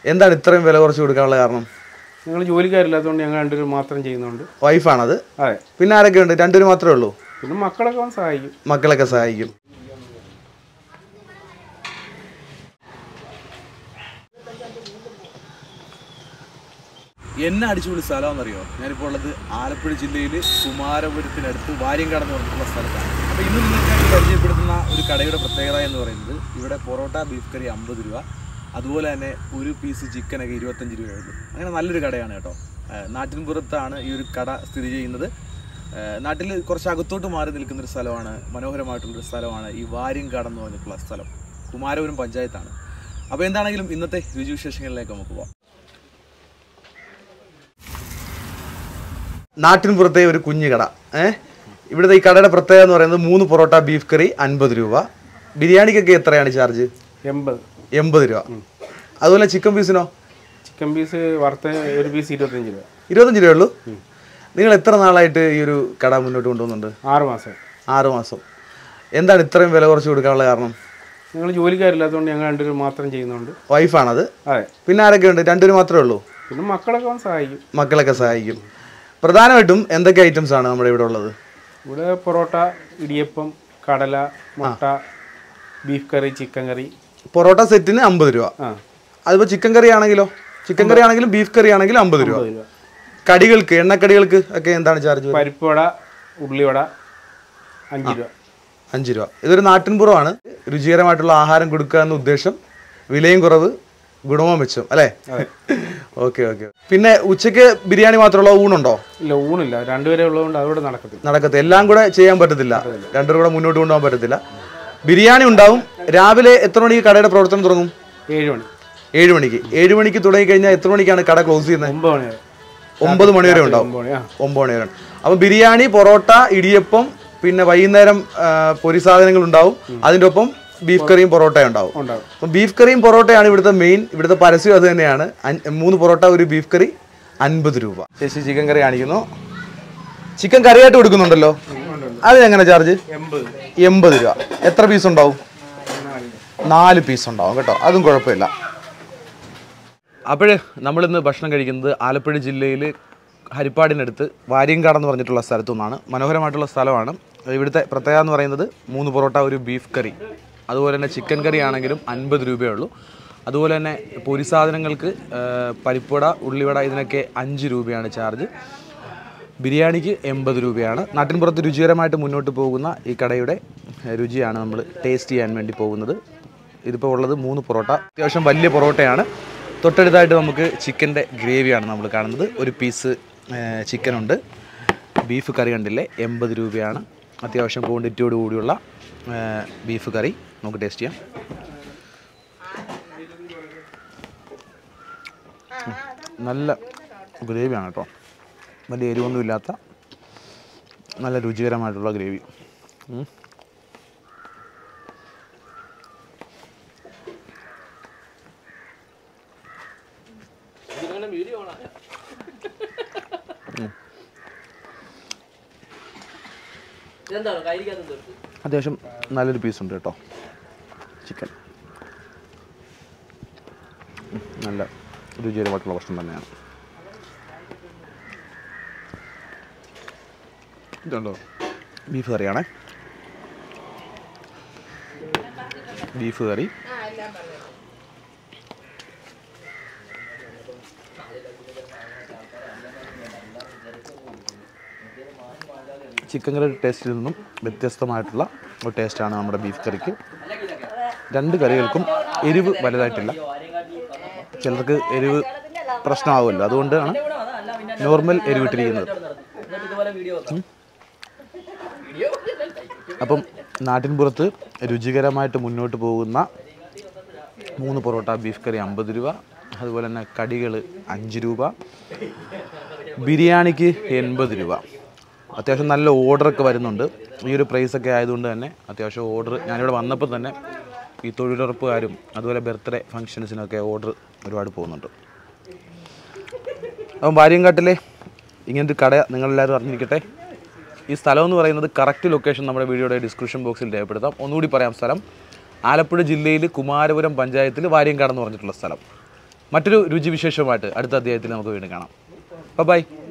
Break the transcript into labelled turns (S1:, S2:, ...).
S1: എന്താണ് ഇത്രയും വില കുറച്ച് കൊടുക്കാനുള്ള കാരണം
S2: ഞങ്ങൾ ജോലിക്കാരില്ലാത്തതുകൊണ്ട് ഞങ്ങൾ രണ്ടുപേരും മാത്രം ചെയ്യുന്നുണ്ട്
S1: വൈഫാണത്
S2: അതെ
S1: പിന്നെ ആരൊക്കെ ഉണ്ട് രണ്ടുപേരും മാത്രമേ ഉള്ളൂ
S2: പിന്നെ മക്കളൊക്കെ വന്ന് സഹായിക്കും
S1: മക്കളൊക്കെ സഹായിക്കും എന്നെ അടിച്ചുപൊളി സ്ഥലമാണെന്നറിയോ ഞാനിപ്പോൾ ഉള്ളത് ആലപ്പുഴ ജില്ലയിൽ കുമാരപുരത്തിനടുത്ത് വാര്യങ്കാട് എന്ന് പറഞ്ഞിട്ടുള്ള സ്ഥലത്താണ് അപ്പോൾ ഇന്ന് നിങ്ങൾക്ക് പരിചയപ്പെടുത്തുന്ന ഒരു കടയുടെ പ്രത്യേകത എന്ന് പറയുന്നത് ഇവിടെ പൊറോട്ട ബീഫ് കറി അമ്പത് രൂപ അതുപോലെ തന്നെ ഒരു പീസ് ചിക്കനൊക്കെ ഇരുപത്തഞ്ച് രൂപയുള്ളൂ അങ്ങനെ നല്ലൊരു കടയാണ് കേട്ടോ ഏഹ് നാട്ടിൻപുറത്താണ് ഈ ഒരു കട സ്ഥിതി ചെയ്യുന്നത് ഏഹ് നാട്ടിൽ കുറച്ച് അകത്തോട്ട് മാറി നിൽക്കുന്ന ഒരു സ്ഥലമാണ് മനോഹരമായിട്ടുള്ളൊരു സ്ഥലമാണ് ഈ വാര്യങ്കാട് എന്ന് പറഞ്ഞിട്ടുള്ള സ്ഥലം കുമാരപുരം പഞ്ചായത്താണ് അപ്പോൾ എന്താണെങ്കിലും ഇന്നത്തെ രുചിവിശേഷങ്ങളിലേക്ക് നമുക്ക് പോകാം നാട്ടിൻപുറത്തെ ഒരു കുഞ്ഞു കട ഏഹ് ഇവിടുത്തെ ഈ കടയുടെ പ്രത്യേകത എന്ന് പറയുന്നത് മൂന്ന് പൊറോട്ട ബീഫ് കറി അൻപത് രൂപ ബിരിയാണിക്കൊക്കെ എത്രയാണ് ചാർജ്
S2: എൺപത്
S1: എൺപത് രൂപ അതുപോലെ ചിക്കൻ പീസിനോ
S2: ചിക്കൻ പീസ് വറുത്ത ഒരു പീസ് ഇരുപത്തഞ്ച് രൂപ
S1: ഇരുപത്തഞ്ച് രൂപയുള്ളൂ നിങ്ങൾ എത്ര നാളായിട്ട് ഈ ഒരു കട മുന്നോട്ട് കൊണ്ടുപോകുന്നുണ്ട്
S2: ആറ് മാസം
S1: ആറ് മാസം എന്താണ് ഇത്രയും വില കുറച്ച് കൊടുക്കാനുള്ള കാരണം
S2: ഞങ്ങൾ ജോലിക്കാരില്ലാത്തതുകൊണ്ട് ഞങ്ങൾ രണ്ടുപേരും മാത്രം ചെയ്യുന്നുണ്ട്
S1: വൈഫാണത്
S2: അതെ
S1: പിന്നെ ആരൊക്കെ ഉണ്ട് രണ്ടുപേരും മാത്രമേ ഉള്ളൂ
S2: പിന്നെ മക്കളൊക്കെ വന്ന് സഹായിക്കും
S1: മക്കളൊക്കെ സഹായിക്കും പ്രധാനമായിട്ടും എന്തൊക്കെ ഐറ്റംസ് ആണ് നമ്മുടെ ഇവിടെ ഉള്ളത്
S2: ഇവിടെ പൊറോട്ട ഇടിയപ്പം കടല മുട്ട beef curry chicken curry
S1: parotta സെറ്റിന് അമ്പത് രൂപ
S2: ആ
S1: അതിപ്പോൾ ചിക്കൻ കറി ആണെങ്കിലോ ചിക്കൻ കറി ആണെങ്കിലും ബീഫ് കറി ആണെങ്കിലും അമ്പത് രൂപ
S2: അമ്പത് രൂപ
S1: കടികൾക്ക് എണ്ണക്കടികൾക്ക് ഒക്കെ എന്താണ് ചാർജ്
S2: പരിപ്പ് വട ഉള്ളിവട അഞ്ച് രൂപ
S1: അഞ്ച് രൂപ ഇതൊരു നാട്ടിൻപുറമാണ് രുചികരമായിട്ടുള്ള ആഹാരം കൊടുക്കുക എന്ന ഉദ്ദേശം വിലയും കുറവ് ഗുണവും മെച്ചം അല്ലേ ഓക്കെ ഓക്കെ പിന്നെ ഉച്ചയ്ക്ക് ബിരിയാണി മാത്രമുള്ള ഊണുണ്ടോ
S2: ഇല്ല ഊണില്ല രണ്ടുപേരെ ഉള്ളതുകൊണ്ട് അതോടെ നടക്കത്തില്ല
S1: നടക്കത്തില്ല എല്ലാം കൂടെ ചെയ്യാൻ പറ്റത്തില്ല രണ്ടും കൂടെ മുന്നോട്ട് കൊണ്ടുപോകാൻ പറ്റത്തില്ല ബിരിയാണി ഉണ്ടാവും രാവിലെ എത്ര മണിക്ക് കടയുടെ പ്രവർത്തനം തുടങ്ങും
S2: ഏഴ് മണി
S1: ഏഴ് മണിക്ക് ഏഴ് മണിക്ക് തുടങ്ങി കഴിഞ്ഞാൽ എത്ര മണിക്കാണ് കട ക്ലോസ് ചെയ്യുന്നത്
S2: ഒമ്പത് മണി വരെ
S1: ഒമ്പത് മണി വരെ ഉണ്ടാവും
S2: ഒമ്പത് മണി ആ
S1: ഒമ്പത് മണി വരെ അപ്പോൾ ബിരിയാണി പൊറോട്ട ഇടിയപ്പം പിന്നെ വൈകുന്നേരം ആ, പൊരി സാധനങ്ങൾ ഉണ്ടാവും അതിൻ്റെ ഒപ്പം ബീഫ് കറിയും പൊറോട്ടയും ഉണ്ടാവും
S2: ഉണ്ടാവും
S1: അപ്പം ബീഫ് കറിയും പൊറോട്ടയാണ് ഇവിടുത്തെ മെയിൻ ഇവിടുത്തെ പരസ്യം അത് തന്നെയാണ് അൻ- മൂന്ന് പൊറോട്ട ഒരു ബീഫ് കറി അൻപത് രൂപ ചേച്ചി ചിക്കൻ കറി കാണിക്കുന്നു ചിക്കൻ കറിയായിട്ട് കൊടുക്കുന്നുണ്ടല്ലോ അതിനെങ്ങനെ ചാർജ്
S2: എൺപത്
S1: എൺപത് രൂപ എത്ര പീസ് ഉണ്ടാവും നാല് പീസ് ഉണ്ടാവും കേട്ടോ അതും കുഴപ്പമില്ല അപ്പോൾ നമ്മളിന്ന് ഭക്ഷണം കഴിക്കുന്നത് ആലപ്പുഴ ജില്ലയിൽ ഹരിപ്പാടിനടുത്ത് വാര്യങ്കാട് എന്ന് പറഞ്ഞിട്ടുള്ള സ്ഥലത്തു നിന്നാണ് മനോഹരമായിട്ടുള്ള സ്ഥലമാണ് ഇവിടുത്തെ പ്രത്യേകത എന്ന് പറയുന്നത് മൂന്ന് പൊറോട്ട ഒരു ബീഫ് കറി അതുപോലെ തന്നെ ചിക്കൻ കറി ആണെങ്കിലും അൻപത് രൂപയേ ഉള്ളൂ അതുപോലെ തന്നെ പൊരി സാധനങ്ങൾക്ക് ആ, പരിപ്പുവട ഉള്ളിവട ഇതിനൊക്കെ അഞ്ച് രൂപയാണ് ചാർജ് ബിരിയാണിക്ക് എൺപത് രൂപയാണ് നാട്ടിൻപുറത്ത് രുചികരമായിട്ട് മുന്നോട്ട് പോകുന്ന ഈ കടയുടെ എഹ്, രുചിയാണ് നമ്മൾ ടേസ്റ്റ് ചെയ്യാൻ വേണ്ടി പോകുന്നത് ഇതിപ്പോൾ ഉള്ളത് മൂന്ന് പൊറോട്ട അത്യാവശ്യം വലിയ പൊറോട്ടയാണ് തൊട്ടടുത്തായിട്ട് നമുക്ക് ചിക്കൻ്റെ ഗ്രേവിയാണ് നമ്മൾ കാണുന്നത് ഒരു പീസ് ചിക്കനുണ്ട് ബീഫ് കറി കണ്ടില്ലേ എൺപത് രൂപയാണ് അത്യാവശ്യം ക്വാണ്ടിറ്റിയോട് കൂടിയുള്ള ഏഹ്, ബീഫ് കറി നമുക്ക് ടേസ്റ്റ് ചെയ്യാം ഉം. നല്ല ഗ്രേവിയാണ് കേട്ടോ വലിയ എരിവൊന്നും ഇല്ലാത്ത നല്ല രുചികരമായിട്ടുള്ള ഗ്രേവി ഉം. അത്യാവശ്യം നല്ലൊരു പീസ് ഉണ്ട് കേട്ടോ ചിക്കൻ ഉം, നല്ല രുചികരമായിട്ടുള്ള ഭക്ഷണം തന്നെയാണ് ഇതുണ്ടോ ബീഫ് കറിയാണേ ബീഫ് കറി ചിക്കൻ കറി ടേസ്റ്റിൽ നിന്നും വ്യത്യസ്തമായിട്ടുള്ള ഒരു ടേസ്റ്റാണ് നമ്മുടെ ബീഫ് കറിക്ക് രണ്ട് കറികൾക്കും എരിവ് വലുതായിട്ടില്ല ചിലർക്ക് എരിവ് പ്രശ്നമാവുമല്ലോ അതുകൊണ്ടാണ് നോർമൽ എരിവിട്ടിരിക്കുന്നത് ഉം. അപ്പം നാട്ടിൻപുറത്ത് രുചികരമായിട്ട് മുന്നോട്ട് പോകുന്ന മൂന്ന് പൊറോട്ട ബീഫ് കറി അമ്പത് രൂപ അതുപോലെ തന്നെ കടികൾ അഞ്ച് രൂപ ബിരിയാണിക്ക് എൺപത് രൂപ അത്യാവശ്യം നല്ല ഓർഡറൊക്കെ വരുന്നുണ്ട് ഈ ഒരു പ്രൈസൊക്കെ ആയതുകൊണ്ട് തന്നെ അത്യാവശ്യം ഓർഡർ ഞാനിവിടെ വന്നപ്പോൾ തന്നെ ഈ തൊഴിലുറപ്പുകാരും അതുപോലെ ബർത്ത്ഡേ ഫങ്ഷൻസിനൊക്കെ ഓർഡർ ഒരുപാട് പോകുന്നുണ്ട് അപ്പം വാര്യങ്കാട്ടിലെ ഇങ്ങനത്തെ ഒരു കട നിങ്ങളെല്ലാവരും അറിഞ്ഞിരിക്കട്ടെ ഈ സ്ഥലം എന്ന് പറയുന്നത് കറക്റ്റ് ലൊക്കേഷൻ നമ്മുടെ വീഡിയോയുടെ ഡിസ്ക്രിപ്ഷൻ ബോക്സിൽ രേഖപ്പെടുത്താം ഒന്നുകൂടി പറയാം സ്ഥലം ആലപ്പുഴ ജില്ലയിൽ കുമാരപുരം പഞ്ചായത്തിൽ വാര്യങ്കാട് എന്ന് പറഞ്ഞിട്ടുള്ള സ്ഥലം മറ്റൊരു രുചിവിശേഷവുമായിട്ട് അടുത്ത അധ്യായത്തിൽ നമുക്ക് വീണ്ടും കാണാം ബൈ